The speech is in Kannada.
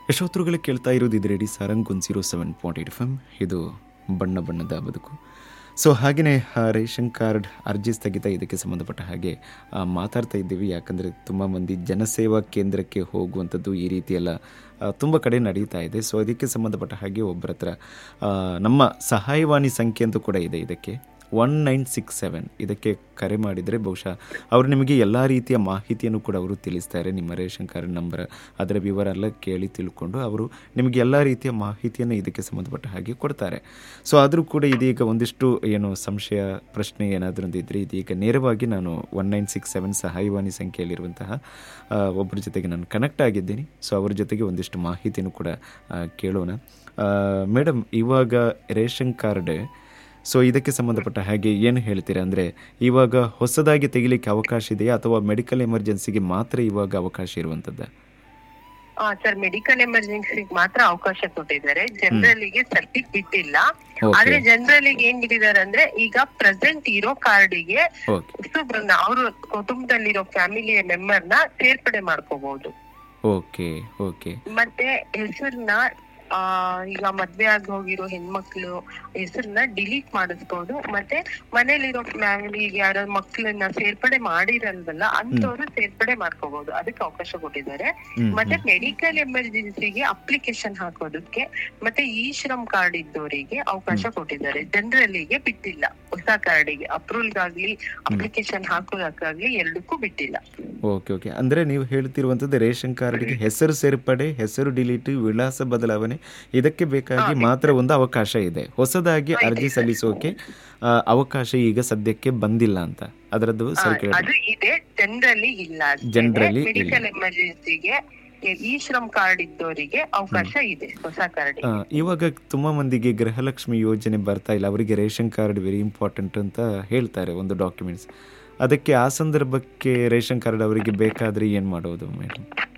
ಯಶೋತ್ರುಗಳು ಕೇಳ್ತಾ ಇರೋದು ಇದು radio Sarang one zero seven point eight F M ಇದು ಬಣ್ಣ ಬಣ್ಣದ ಬದುಕು ಸೊ ಹಾಗೆಯೇ ಆ ರೇಷನ್ ಕಾರ್ಡ್ ಅರ್ಜಿ ಸ್ಥಗಿತ ಇದಕ್ಕೆ ಸಂಬಂಧಪಟ್ಟ ಹಾಗೆ ಆ, ಮಾತಾಡ್ತಾ ಇದ್ದೀವಿ ಯಾಕಂದರೆ ತುಂಬ ಮಂದಿ ಜನಸೇವಾ ಕೇಂದ್ರಕ್ಕೆ ಹೋಗುವಂಥದ್ದು ಈ ರೀತಿಯೆಲ್ಲ ತುಂಬ ಕಡೆ ನಡೀತಾ ಇದೆ ಸೊ ಅದಕ್ಕೆ ಸಂಬಂಧಪಟ್ಟ ಹಾಗೆ ಒಬ್ಬರ ಹತ್ರ ಆ, ನಮ್ಮ ಸಹಾಯವಾಣಿ ಸಂಖ್ಯೆ ಅಂತೂ ಕೂಡ ಇದೆ ಇದಕ್ಕೆ ಒನ್ ನೈನ್ ಸಿಕ್ಸ್ ಸೆವೆನ್ ಇದಕ್ಕೆ ಕರೆ ಮಾಡಿದರೆ ಬಹುಶಃ ಅವರು ನಿಮಗೆ ಎಲ್ಲ ರೀತಿಯ ಮಾಹಿತಿಯನ್ನು ಕೂಡ ಅವರು ತಿಳಿಸ್ತಾರೆ ನಿಮ್ಮ ರೇಷನ್ ಕಾರ್ಡ್ ನಂಬರ್ ಅದರ ವಿವರ ಎಲ್ಲ ಕೇಳಿ ತಿಳ್ಕೊಂಡು ಅವರು ನಿಮಗೆ ಎಲ್ಲ ರೀತಿಯ ಮಾಹಿತಿಯನ್ನು ಇದಕ್ಕೆ ಸಂಬಂಧಪಟ್ಟ ಹಾಗೆ ಕೊಡ್ತಾರೆ ಸೊ ಆದರೂ ಕೂಡ ಇದೀಗ ಒಂದಿಷ್ಟು ಏನು ಸಂಶಯ ಪ್ರಶ್ನೆ ಏನಾದರೂ ಇದ್ದರೆ ಇದೀಗ ನೇರವಾಗಿ ನಾನು ಒನ್ ನೈನ್ ಸಿಕ್ಸ್ ಸೆವೆನ್ ಸಹಾಯವಾಣಿ ಸಂಖ್ಯೆಯಲ್ಲಿರುವಂತಹ ಆ, ಒಬ್ಬರ ಜೊತೆಗೆ ನಾನು ಕನೆಕ್ಟ್ ಆಗಿದ್ದೀನಿ ಸೊ ಅವ್ರ ಜೊತೆಗೆ ಒಂದಿಷ್ಟು ಮಾಹಿತಿನೂ ಕೂಡ ಆ, ಕೇಳೋಣ ಮೇಡಮ್ ಇವಾಗ ರೇಷನ್ ಕಾರ್ಡ್ ಸೊ ಇದಕ್ಕೆ ಸಂಬಂಧಪಟ್ಟ ಹಾಗೆ ಏನು ಹೇಳ್ತೀರಾ ಅಂದರೆ ಇವಾಗ ಹೊಸದಾಗಿ ತೆಗಿಲಿಕ್ಕೆ ಅವಕಾಶ ಇದೆಯಾ ಅಥವಾ ಮೆಡಿಕಲ್ ಎಮರ್ಜೆನ್ಸಿಗೆ ಮಾತ್ರ ಇವಾಗ ಅವಕಾಶ ಇರುವಂಥದ್ದು ಸರ್ ಮೆಡಿಕಲ್ ಎಮರ್ಜೆನ್ಸಿಗೆ ಮಾತ್ರ ಅವಕಾಶ ಕೊಟ್ಟಿದ್ದಾರೆ ಜನರಲ್ಲಿಗೆ ಸದ್ಯಕ್ಕೆ ಬಿಟ್ಟಿಲ್ಲ Okay. ಆದ್ರೆ ಜನರಲ್ಲಿಗೆ ಏನ್ ಬಿಟ್ಟಿದ್ದಾರೆ ಅಂದ್ರೆ ಈಗ ಪ್ರೆಸೆಂಟ್ ಇರೋ ಕಾರ್ಡಿಗೆ ಓಕೆ ಅವರು ಕುಟುಂಬದಲ್ಲಿರೋ ಫ್ಯಾಮಿಲಿಯ ಮೆಂಬರ್ ನ ಸೇರ್ಪಡೆ ಮಾಡ್ಕೋಬಹುದು ಓಕೆ ಓಕೆ ಮತ್ತೆ ಹೆಸರನ್ನ ಆ ಈಗ ಮದ್ವೆ ಆಗಿ ಹೋಗಿರೋ ಹೆಣ್ಮಕ್ಳು ಹೆಸರನ್ನ ಡಿಲೀಟ್ ಮಾಡಿಸ್ಬೋದು ಮತ್ತೆ ಮನೇಲಿರೋ ಫ್ಯಾಮಿಲಿಗೆ ಯಾರೋ ಮಕ್ಳನ್ನ ಸೇರ್ಪಡೆ ಮಾಡಿರಲ್ವಲ್ಲ ಅಂತವ್ರು ಸೇರ್ಪಡೆ ಮಾಡ್ಕೋಬಹುದು ಅದಕ್ಕೆ ಅವಕಾಶ ಕೊಟ್ಟಿದ್ದಾರೆ ಹ್ಮ್, ಮತ್ತೆ ಮೆಡಿಕಲ್ ಎಮರ್ಜೆನ್ಸಿಗೆ ಅಪ್ಲಿಕೇಶನ್ ಹಾಕೋದಕ್ಕೆ ಮತ್ತೆ ಇ ಶ್ರಮ್ ಕಾರ್ಡ್ ಇದ್ದವರಿಗೆ ಅವಕಾಶ ಕೊಟ್ಟಿದ್ದಾರೆ ಜನರಲ್ಲಿಗೆ ಬಿಟ್ಟಿಲ್ಲ ಹೊಸ ಕಾರ್ಡಿಗೆ ಅಪ್ರೂವಲ್ಗಾಗ್ಲಿ ಅಪ್ಲಿಕೇಶನ್ ಹಾಕೋದಕ್ಕಾಗ್ಲಿ ಎರಡಕ್ಕೂ ಬಿಟ್ಟಿಲ್ಲ ಓಕೆ ಓಕೆ ಅಂದರೆ ನೀವು ಹೇಳ್ತಿರುವಂಥದ್ದು ರೇಷನ್ ಕಾರ್ಡ್ಗೆ ಹೆಸರು ಸೇರ್ಪಡೆ ಹೆಸರು ಡಿಲೀಟ್ ವಿಳಾಸ ಬದಲಾವಣೆ ಇದಕ್ಕೆ ಬೇಕಾಗಿ ಮಾತ್ರ ಒಂದು ಅವಕಾಶ ಇದೆ ಹೊಸದಾಗಿ ಅರ್ಜಿ ಸಲ್ಲಿಸೋಕೆ ಆ, ಅವಕಾಶ ಈಗ ಸದ್ಯಕ್ಕೆ ಬಂದಿಲ್ಲ ಅಂತ ಅದರದ್ದು ಸರಿ ಕೇಳಿ ಅದು ಇದೆ ಜನರಲಿ ಇಲ್ಲ Generally ಮೆಡಿಕಲ್ ಎಮರ್ಜೆನ್ಸಿಗೆ ಇ ಶ್ರಮ್ ಕಾರ್ಡ್ ಇದ್ದವರಿಗೆ ಅವಕಾಶ ಇದೆ ಹೊಸ ಕಾರ್ಡ್ ಆ, ಇವಾಗ ತುಂಬ ಮಂದಿಗೆ ಗೃಹಲಕ್ಷ್ಮಿ ಯೋಜನೆ ಬರ್ತಾ ಇಲ್ಲ ಅವರಿಗೆ ರೇಷನ್ ಕಾರ್ಡ್ ವೆರಿ ಇಂಪಾರ್ಟೆಂಟ್ ಅಂತ ಹೇಳ್ತಾರೆ ಒಂದು ಡಾಕ್ಯುಮೆಂಟ್ಸ್ ಅದಕ್ಕೆ ಆ ಸಂದರ್ಭಕ್ಕೆ ರೇಷನ್ ಕಾರ್ಡ್ ಅವರಿಗೆ ಬೇಕಾದರೆ ಏನು ಮಾಡೋದು ಮೇಡಮ್